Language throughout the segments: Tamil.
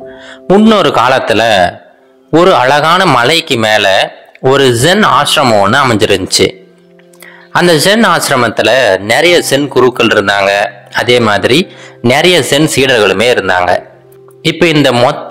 முன்னொரு காலத்துல ஒரு அழகான மலைக்கு மேல ஒரு ஜென் ஆசிரமம் ஒன்று அமைஞ்சிருந்துச்சு அந்த ஜென் ஆசிரமத்துல நிறைய சென் குருக்கள் இருந்தாங்க அதே மாதிரி நிறைய சென் சீடர்களுமே இருந்தாங்க இப்போ இந்த மொத்த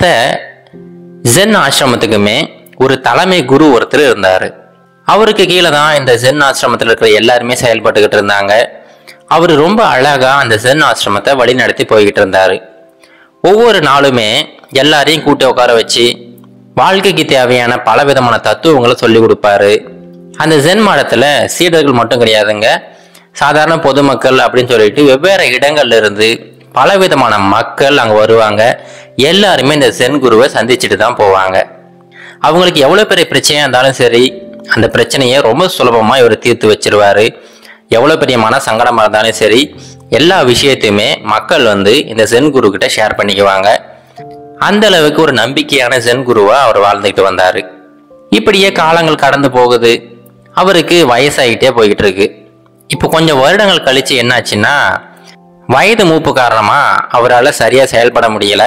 ஜென் ஆசிரமத்துக்குமே ஒரு தலைமை குரு ஒருத்தர் இருந்தாரு அவருக்கு கீழே தான் இந்த ஜென் ஆசிரமத்தில் இருக்கிற எல்லாருமே செயல்பட்டுக்கிட்டு இருந்தாங்க அவர் ரொம்ப அழகா அந்த ஜென் ஆசிரமத்தை வழிநடத்தி போய்கிட்டு இருந்தாரு ஒவ்வொரு நாளுமே எல்லாரையும் கூட்டி உட்கார வச்சு வாழ்க்கைக்கு தேவையான பல விதமான தத்துவங்களை சொல்லி கொடுப்பாரு அந்த ஜென் மடத்துல சீடர்கள் மட்டும் கிடையாதுங்க சாதாரண பொதுமக்கள் அப்படின்னு சொல்லிட்டு வெவ்வேறு இடங்கள்ல இருந்து பல விதமான மக்கள் அங்க வருவாங்க எல்லாருமே இந்த ஜென் குருவை சந்திச்சுட்டு தான் போவாங்க அவங்களுக்கு எவ்வளவு பெரிய பிரச்சனையா இருந்தாலும் சரி அந்த பிரச்சனையை ரொம்ப சுலபமா இவர் தீர்த்து வச்சிருவாரு எவ்வளவு பெரிய மன சங்கடமா இருந்தாலும் சரி எல்லா விஷயத்தையுமே மக்கள் வந்து இந்த ஜென் குரு கிட்ட ஷேர் பண்ணிக்குவாங்க அந்த அளவுக்கு ஒரு நம்பிக்கையான ஜென் குருவா அவர் வாழ்ந்துகிட்டு வந்தாரு இப்படியே காலங்கள் கடந்து போகுது அவருக்கு வயசாகிட்டே போய்கிட்டு இருக்கு இப்போ கொஞ்சம் வருடங்கள் கழிச்சு என்னாச்சுன்னா வயது மூப்பு காரணமா அவரால் சரியா செயல்பட முடியல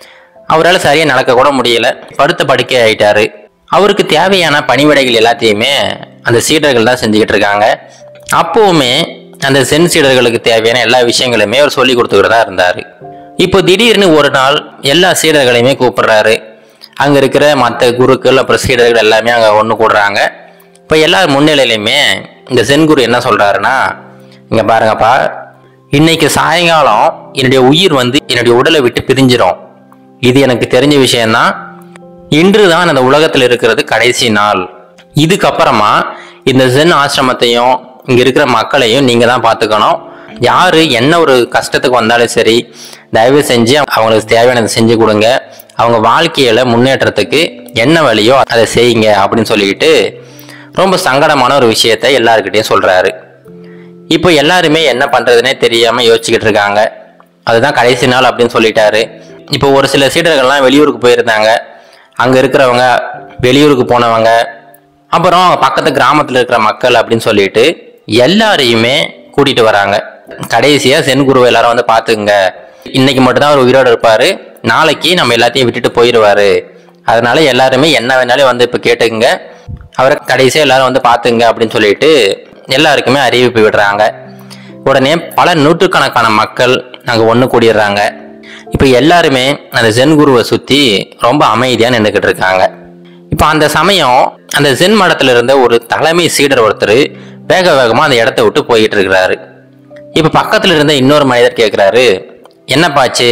அவரால் சரியா நடக்க கூட முடியல படுத்த படுக்கை ஆயிட்டாரு அவருக்கு தேவையான பணிவிடைகள் எல்லாத்தையுமே அந்த சீடர்கள் தான் செஞ்சுக்கிட்டு இருக்காங்க அப்பவுமே அந்த சென் சீடர்களுக்கு தேவையான எல்லா விஷயங்களுமே அவர் சொல்லி கொடுத்துக்கிட்டு தான் இருந்தாரு இப்போ திடீர்னு ஒரு நாள் எல்லா சீடர்களையுமே கூப்பிடுறாரு அங்க இருக்கிற மற்ற குருக்கள் அப்புறம் சீடர்கள் எல்லாமே அங்க ஒன்று கூடுறாங்க இப்போ எல்லார் முன்னிலையிலையுமே இந்த சென் குரு என்ன சொல்றாருன்னா இங்க பாருங்கப்பா இன்னைக்கு சாயங்காலம் என்னுடைய உயிர் வந்து என்னுடைய உடலை விட்டு பிரிஞ்சிரும் இது எனக்கு தெரிஞ்ச விஷயம்தான் இன்று தான் அந்த உலகத்தில் இருக்கிறது கடைசி நாள் இதுக்கப்புறமா இந்த ஜென் ஆசிரமத்தையும் இங்க இருக்கிற மக்களையும் நீங்க தான் பார்த்துக்கணும் யாரு என்ன ஒரு கஷ்டத்துக்கு வந்தாலும் சரி தயவு செஞ்சு அவங்களுக்கு தேவையானதை செஞ்சு கொடுங்க அவங்க வாழ்க்கையில முன்னேற்றத்துக்கு என்ன வழியோ அதை செய்யுங்க அப்படின்னு சொல்லிட்டு ரொம்ப சங்கடமான ஒரு விஷயத்த எல்லாருக்கிட்டையும் சொல்றாரு இப்போ எல்லாருமே என்ன பண்றதுனே தெரியாம யோசிச்சுக்கிட்டு இருக்காங்க அதுதான் கடைசி நாள் அப்படின்னு சொல்லிட்டாரு இப்போ ஒரு சில சீடர்கள்லாம் வெளியூருக்கு போயிருந்தாங்க அங்க இருக்கிறவங்க வெளியூருக்கு போனவங்க அப்புறம் பக்கத்து கிராமத்துல இருக்கிற மக்கள் அப்படின்னு சொல்லிட்டு எல்லாரையுமே கூட்டிட்டு வராங்க கடைசியா சென் குருவை எல்லாரும் வந்து பாத்துங்க இன்னைக்கு மட்டும்தான் அவர் உயிரோடு இருப்பாரு நாளைக்கு நம்ம எல்லாத்தையும் விட்டுட்டு போயிடுவாரு அதனால எல்லாருமே என்ன வேணாலும் வந்து இப்ப கேட்டுக்குங்க அவரை கடைசியா எல்லாரும் வந்து பாத்துங்க அப்படின்னு சொல்லிட்டு எல்லாருக்குமே அறிவிப்பு விடுறாங்க உடனே பல நூற்றுக்கணக்கான மக்கள் அங்க ஒண்ணு கூடிடுறாங்க இப்போ எல்லாருமே அந்த ஜென் குருவை சுத்தி ரொம்ப அமைதியா நின்றுக்கிட்டு இருக்காங்க இப்போ அந்த சமயம் அந்த ஜென் மடத்துல இருந்த ஒரு தலைமை சீடர் ஒருத்தர் வேக வேகமா அந்த இடத்த விட்டு போயிட்டு இருக்கிறாரு இப்போ பக்கத்துல இருந்த இன்னொரு மனிதர் கேட்குறாரு என்னப்பாச்சு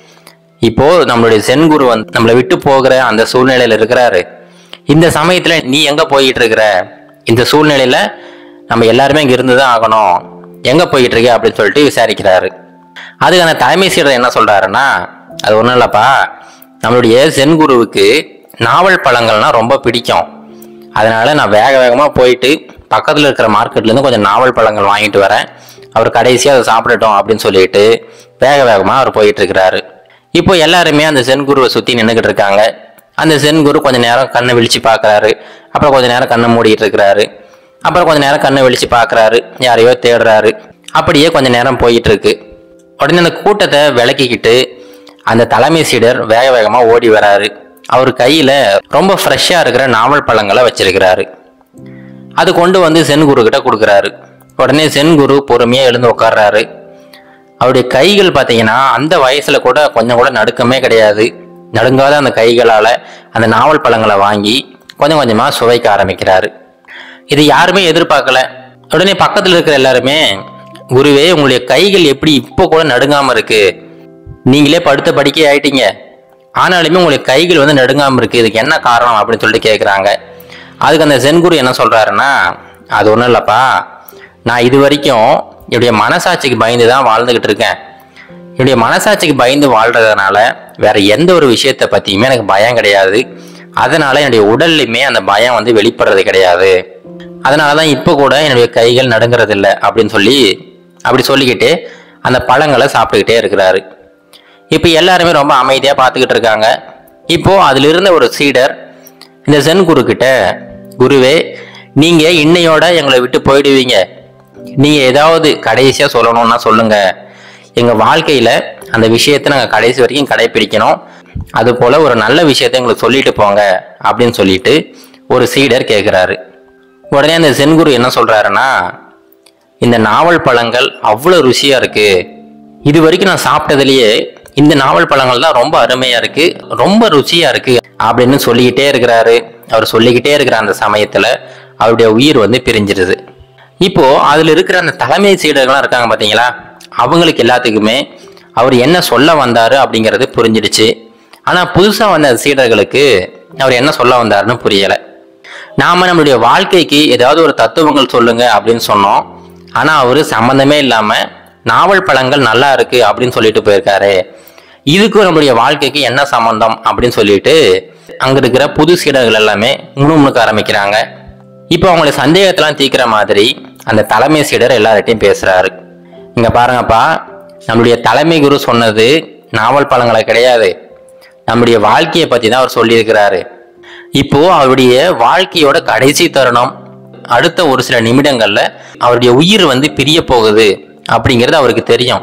இப்போ நம்மளுடைய சென் குரு வந்து நம்மளை விட்டு போகிற அந்த சூழ்நிலையில இருக்கிறாரு இந்த சமயத்துல நீ எங்க போயிட்டு இருக்கிற இந்த சூழ்நிலையில நம்ம எல்லாருமே இங்க இருந்து தான் ஆகணும் எங்க போயிட்டு இருக்க அப்படின்னு சொல்லிட்டு விசாரிக்கிறாரு அதுக்கு அந்த தலைமை சீடர் என்ன சொல்றாருன்னா அது ஒன்றும் இல்லப்பா நம்மளுடைய சென் குருவுக்கு நாவல் பழங்கள்னா ரொம்ப பிடிக்கும் அதனால நான் வேக வேகமாக போயிட்டு பக்கத்தில் இருக்கிற மார்க்கெட்லேருந்து கொஞ்சம் நாவல் பழங்கள் வாங்கிட்டு வரேன் அவர் கடைசியாக அதை சாப்பிடட்டும் அப்படின்னு சொல்லிட்டு வேக வேகமாக அவர் போயிட்டு இருக்கிறாரு இப்போ எல்லாருமே அந்த சென் குருவை சுற்றி நின்றுக்கிட்டு இருக்காங்க அந்த சென் குரு கொஞ்ச நேரம் கண்ணை விழிச்சு பார்க்கறாரு அப்புறம் கொஞ்ச நேரம் கண்ணை மூடிட்டு இருக்கிறாரு அப்புறம் கொஞ்ச நேரம் கண்ணை விழிச்சு பார்க்கறாரு யாரையோ தேடுறாரு அப்படியே கொஞ்ச நேரம் போயிட்டு இருக்கு உடனே அந்த கூட்டத்தை விளக்கிக்கிட்டு அந்த தலைமை சீடர் வேக வேகமா ஓடி வராரு அவர் கையில ரொம்ப ஃப்ரெஷ்ஷா இருக்கிற நாவல் பழங்களை வச்சிருக்கிறாரு அது கொண்டு வந்து சென் குரு கிட்ட கொடுக்குறாரு உடனே சென் குரு பொறுமையா எழுந்து உட்கார்றாரு அவருடைய கைகள் பார்த்தீங்கன்னா அந்த வயசுல கூட கொஞ்சம் கூட நடுக்கமே கிடையாது நடுங்காத அந்த கைகளால அந்த நாவல் பழங்களை வாங்கி கொஞ்சம் கொஞ்சமா சுவைக்க ஆரம்பிக்கிறாரு இது யாருமே எதிர்பார்க்கல உடனே பக்கத்துல இருக்கிற எல்லாருமே குருவே உங்களுடைய கைகள் எப்படி இப்போ கூட நடுங்காம இருக்கு நீங்களே படுத்த படிக்கை ஆயிட்டீங்க ஆனாலுமே உங்களுடைய கைகள் வந்து நடுங்காம இருக்கு இதுக்கு என்ன காரணம் அப்படின்னு சொல்லிட்டு கேட்குறாங்க அதுக்கு அந்த சென்குரு என்ன சொல்றாருன்னா அது ஒன்றும் இல்லப்பா நான் இது வரைக்கும் என்னுடைய மனசாட்சிக்கு பயந்து தான் வாழ்ந்துகிட்டு இருக்கேன் என்னுடைய மனசாட்சிக்கு பயந்து வாழ்றதுனால வேற எந்த ஒரு விஷயத்தை பத்தியுமே எனக்கு பயம் கிடையாது அதனால என்னுடைய உடல்லையுமே அந்த பயம் வந்து வெளிப்படுறது கிடையாது அதனால தான் இப்போ கூட என்னுடைய கைகள் நடுங்கிறது இல்லை அப்படின்னு சொல்லி அப்படி சொல்லிக்கிட்டு அந்த பழங்களை சாப்பிட்டுக்கிட்டே இருக்கிறாரு இப்போ எல்லாருமே ரொம்ப அமைதியாக பார்த்துக்கிட்டு இருக்காங்க இப்போ அதில் இருந்த ஒரு சீடர் இந்த சென் குரு கிட்ட குருவே நீங்க இன்னையோட எங்களை விட்டு போயிடுவீங்க நீங்க ஏதாவது கடைசியா சொல்லணும்னா சொல்லுங்க எங்க வாழ்க்கையில அந்த விஷயத்தை நாங்க கடைசி வரைக்கும் கடைபிடிக்கணும் அது போல ஒரு நல்ல விஷயத்தை எங்களுக்கு சொல்லிட்டு போங்க அப்படின்னு சொல்லிட்டு ஒரு சீடர் கேட்குறாரு உடனே அந்த சென்குரு என்ன சொல்றாருன்னா இந்த நாவல் பழங்கள் அவ்வளோ ருசியா இருக்கு இது வரைக்கும் நான் சாப்பிட்டதுலயே இந்த நாவல் பழங்கள் தான் ரொம்ப அருமையா இருக்கு ரொம்ப ருசியா இருக்கு அப்படின்னு சொல்லிக்கிட்டே இருக்கிறாரு அவர் சொல்லிக்கிட்டே இருக்கிற அந்த சமயத்துல அவருடைய உயிர் வந்து பிரிஞ்சிருது இப்போ அதுல இருக்கிற அந்த தலைமை சீடர்கள்லாம் இருக்காங்க பாத்தீங்களா அவங்களுக்கு எல்லாத்துக்குமே அவர் என்ன சொல்ல வந்தாரு அப்படிங்கிறது புரிஞ்சிடுச்சு ஆனா புதுசா வந்த சீடர்களுக்கு அவர் என்ன சொல்ல வந்தாருன்னு புரியல நாம நம்மளுடைய வாழ்க்கைக்கு ஏதாவது ஒரு தத்துவங்கள் சொல்லுங்க அப்படின்னு சொன்னோம் ஆனா அவரு சம்பந்தமே இல்லாம நாவல் பழங்கள் நல்லா இருக்கு அப்படின்னு சொல்லிட்டு போயிருக்காரு இதுக்கும் நம்மளுடைய வாழ்க்கைக்கு என்ன சம்பந்தம் அப்படின்னு சொல்லிட்டு அங்க இருக்கிற புது சீடர்கள் எல்லாமே முணுமுணுக்க ஆரம்பிக்கிறாங்க இப்போ அவங்களுடைய சந்தேகத்தெல்லாம் தீர்க்கிற மாதிரி அந்த தலைமை சீடர் எல்லார்கிட்டையும் பேசுறாரு இங்க பாருங்கப்பா நம்மளுடைய தலைமை குரு சொன்னது நாவல் பழங்களை கிடையாது நம்முடைய வாழ்க்கையை பத்தி தான் அவர் சொல்லியிருக்கிறாரு இப்போ அவருடைய வாழ்க்கையோட கடைசி தருணம் அடுத்த ஒரு சில நிமிடங்கள்ல அவருடைய உயிர் வந்து பிரிய போகுது அப்படிங்கிறது அவருக்கு தெரியும்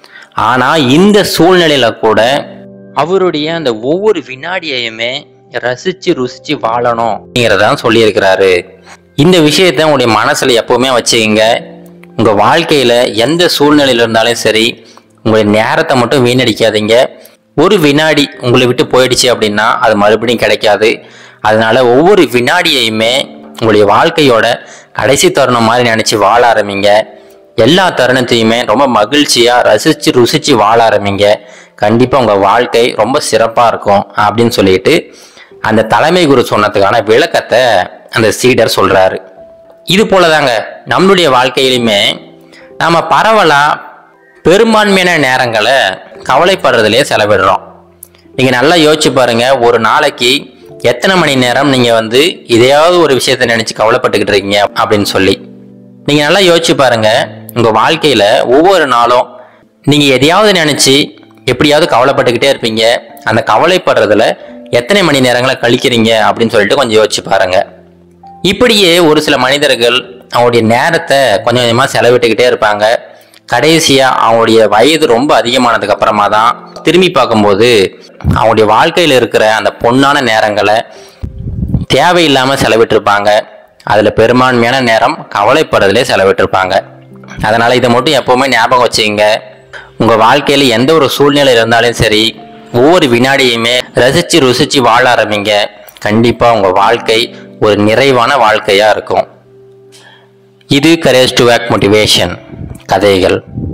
ஆனா இந்த சூழ்நிலையில கூட அவருடைய அந்த ஒவ்வொரு வினாடியையுமே ரசிச்சு ருசிச்சு வாழணும் அப்படிங்கிறதான் சொல்லியிருக்கிறாரு இந்த விஷயத்த உங்களுடைய மனசுல எப்பவுமே வச்சுக்கங்க உங்க வாழ்க்கையில எந்த சூழ்நிலையில இருந்தாலும் சரி உங்களுடைய நேரத்தை மட்டும் வீணடிக்காதீங்க ஒரு வினாடி உங்களை விட்டு போயிடுச்சு அப்படின்னா அது மறுபடியும் கிடைக்காது அதனால ஒவ்வொரு வினாடியையுமே உங்களுடைய வாழ்க்கையோட கடைசி தருணம் மாதிரி நினைச்சு வாழ ஆரம்பிங்க எல்லா தருணத்தையுமே ரொம்ப மகிழ்ச்சியா ரசிச்சு ருசிச்சு வாழ ஆரம்பிங்க கண்டிப்பா உங்க வாழ்க்கை ரொம்ப சிறப்பா இருக்கும் அப்படின்னு சொல்லிட்டு அந்த தலைமை குரு சொன்னதுக்கான விளக்கத்தை அந்த சீடர் சொல்றாரு இது போலதாங்க நம்மளுடைய வாழ்க்கையிலுமே நாம பரவலா பெரும்பான்மையான நேரங்களை கவலைப்படுறதுலயே செலவிடுறோம் நீங்க நல்லா யோசிச்சு பாருங்க ஒரு நாளைக்கு எத்தனை மணி நேரம் நீங்க வந்து இதையாவது ஒரு விஷயத்த நினைச்சு கவலைப்பட்டுக்கிட்டு இருக்கீங்க அப்படின்னு சொல்லி நீங்க நல்லா யோசிச்சு பாருங்க உங்க வாழ்க்கையில ஒவ்வொரு நாளும் நீங்க எதையாவது நினைச்சு எப்படியாவது கவலைப்பட்டுக்கிட்டே இருப்பீங்க அந்த கவலைப்படுறதுல எத்தனை மணி நேரங்களை கழிக்கிறீங்க அப்படின்னு சொல்லிட்டு கொஞ்சம் யோசிச்சு பாருங்க இப்படியே ஒரு சில மனிதர்கள் அவங்களுடைய நேரத்தை கொஞ்சம் கொஞ்சமாக செலவிட்டுக்கிட்டே இருப்பாங்க கடைசியா அவங்களுடைய வயது ரொம்ப அதிகமானதுக்கு அப்புறமா தான் திரும்பி பார்க்கும்போது அவங்களுடைய வாழ்க்கையில் இருக்கிற அந்த பொன்னான நேரங்களை தேவையில்லாம செலவிட்டிருப்பாங்க அதுல பெரும்பான்மையான நேரம் கவலைப்படுறதுலே செலவிட்டிருப்பாங்க அதனால இதை மட்டும் எப்பவுமே ஞாபகம் வச்சுக்கங்க உங்க வாழ்க்கையில எந்த ஒரு சூழ்நிலை இருந்தாலும் சரி ஒவ்வொரு வினாடியுமே ரசிச்சு ருசிச்சு வாழ ஆரம்பிங்க கண்டிப்பா உங்க வாழ்க்கை ஒரு நிறைவான வாழ்க்கையா இருக்கும் இது கரேஜ் டு வேக் மோட்டிவேஷன் கதைகள்